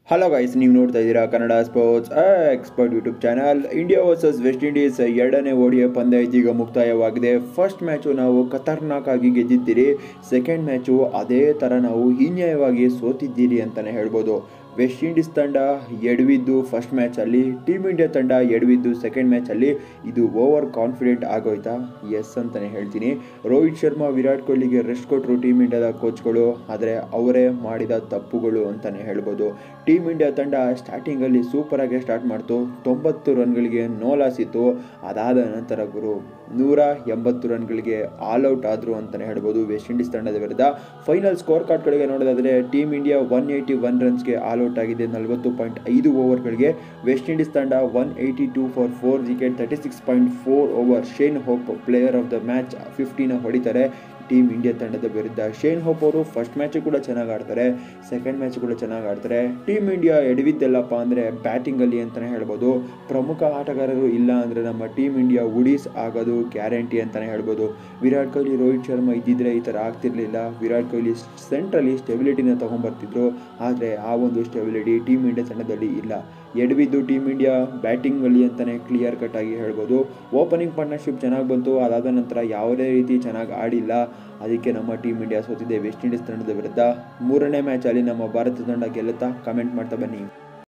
hello guys ನೀವು ನೋಡ್ತಾ ಇದ್ದೀರಾ Kannada sports expert YouTube channel India versus West Indies ಎರಡನೇ ಓಡಿಯ ಪಂದ್ಯ ಇದೀಗ ಮುಕ್ತಾಯವಾಗಿದೆ ಫಸ್ಟ್ ಮ್ಯಾಚು ನಾವು ಖತರ್ನಾಕ್ ಆಗಿ ಗೆದ್ದಿದ್ದೀರಿ ಸೆಕೆಂಡ್ ಮ್ಯಾಚು ಅದೇ ಥರ ನಾವು ಹೀನ್ಯಾಯವಾಗಿ ಸೋತಿದ್ದೀರಿ ಅಂತಲೇ ಹೇಳ್ಬೋದು ವೆಸ್ಟ್ ಇಂಡೀಸ್ ತಂಡ ಎಡವಿದ್ದು ಫಸ್ಟ್ ಮ್ಯಾಚಲ್ಲಿ ಟೀಮ್ ಇಂಡಿಯಾ ತಂಡ ಎಡವಿದ್ದು ಸೆಕೆಂಡ್ ಮ್ಯಾಚಲ್ಲಿ ಇದು ಓವರ್ ಕಾನ್ಫಿಡೆಂಟ್ ಆಗೋಯ್ತಾ ಎಸ್ ಅಂತಲೇ ಹೇಳ್ತೀನಿ ರೋಹಿತ್ ಶರ್ಮಾ ವಿರಾಟ್ ಕೊಹ್ಲಿಗೆ ರೆಸ್ಟ್ ಕೊಟ್ಟರು ಟೀಮ್ ಇಂಡಿಯಾದ ಕೋಚ್ಗಳು ಆದರೆ ಅವರೇ ಮಾಡಿದ ತಪ್ಪುಗಳು ಅಂತಲೇ ಹೇಳ್ಬೋದು ಟೀಮ್ ಇಂಡಿಯಾ ತಂಡ ಸ್ಟಾರ್ಟಿಂಗಲ್ಲಿ ಸೂಪರಾಗಿ ಸ್ಟಾರ್ಟ್ ಮಾಡ್ತು ತೊಂಬತ್ತು ರನ್ಗಳಿಗೆ ನೋ ಲಾಸ್ ಇತ್ತು ಅದಾದ ನಂತರ ಗುರು ನೂರ ಎಂಬತ್ತು ರನ್ಗಳಿಗೆ ಆಲ್ ಔಟ್ ಆದರು ಅಂತಲೇ ಹೇಳ್ಬೋದು ವೆಸ್ಟ್ ಇಂಡೀಸ್ ತಂಡದ ವಿರುದ್ಧ ಫೈನಲ್ ಸ್ಕೋರ್ ಕಾರ್ಡ್ ಕಡೆಗೆ ನೋಡೋದಾದರೆ team India one eighty one ರನ್ಸ್ಗೆ ಆಲ್ ಔಟ್ ಆಗಿದೆ ನಲವತ್ತು ಪಾಯಿಂಟ್ ಐದು ಓವರ್ಗಳಿಗೆ ವೆಸ್ಟ್ ಇಂಡೀಸ್ ತಂಡ one eighty two for four wicket thirty six point four over Shane Hope player of the match ಫಿಫ್ಟಿನ ಹೊಡಿತಾರೆ ಟೀಮ್ ಇಂಡಿಯಾ ತಂಡದ ವಿರುದ್ಧ ಶೇನ್ ಹೋಪ್ ಅವರು ಫಸ್ಟ್ ಮ್ಯಾಚು ಕೂಡ ಚೆನ್ನಾಗಿ ಆಡ್ತಾರೆ ಸೆಕೆಂಡ್ ಮ್ಯಾಚ್ ಕೂಡ ಚೆನ್ನಾಗಿ ಆಡ್ತಾರೆ ಟೀಮ್ ಇಂಡಿಯಾ ಎಡವಿದ್ದೆಲ್ಲಪ್ಪ ಅಂದರೆ ಬ್ಯಾಟಿಂಗಲ್ಲಿ ಅಂತಲೇ ಹೇಳ್ಬೋದು ಪ್ರಮುಖ ಆಟಗಾರರು ಇಲ್ಲ ಅಂದರೆ ನಮ್ಮ ಟೀಮ್ ಇಂಡಿಯಾ ಉಡೀಸ್ ಆಗೋದು ಗ್ಯಾರಂಟಿ ಅಂತಲೇ ಹೇಳ್ಬೋದು ವಿರಾಟ್ ಕೊಹ್ಲಿ ರೋಹಿತ್ ಶರ್ಮಾ ಇದ್ದಿದ್ರೆ ಈ ಥರ ಆಗ್ತಿರ್ಲಿಲ್ಲ ವಿರಾಟ್ ಕೊಹ್ಲಿ ಸೆಂಟ್ರಲ್ಲಿ ಸ್ಟೆಬಿಲಿಟಿನ ತೊಗೊಂಬರ್ತಿದ್ರು ಆದರೆ ಆ ಒಂದು ಸ್ಟೆಬಿಲಿಟಿ ಟೀಮ್ ಇಂಡಿಯಾ ತಂಡದಲ್ಲಿ ಇಲ್ಲ ಎಡವಿದ್ದು ಟೀಮ್ ಇಂಡಿಯಾ ಬ್ಯಾಟಿಂಗಲ್ಲಿ ಅಂತಲೇ ಕ್ಲಿಯರ್ ಕಟ್ ಆಗಿ ಹೇಳ್ಬೋದು ಓಪನಿಂಗ್ ಪಾರ್ಟ್ನರ್ಶಿಪ್ ಚೆನ್ನಾಗಿ ಬಂತು ಅದಾದ ನಂತರ ಯಾವುದೇ ರೀತಿ ಚೆನ್ನಾಗಿ ಆಡಿಲ್ಲ ಅದಕ್ಕೆ ನಮ್ಮ ಟೀಮ್ ಇಂಡಿಯಾ ಸೋತಿದೆ ವೆಸ್ಟ್ ಇಂಡೀಸ್ ತಂಡದ ವಿರುದ್ಧ ಮೂರನೇ ಮ್ಯಾಚಲ್ಲಿ ನಮ್ಮ ಭಾರತ ತಂಡ ಗೆಲ್ಲುತ್ತಾ ಕಮೆಂಟ್ ಮಾಡ್ತಾ ಬನ್ನಿ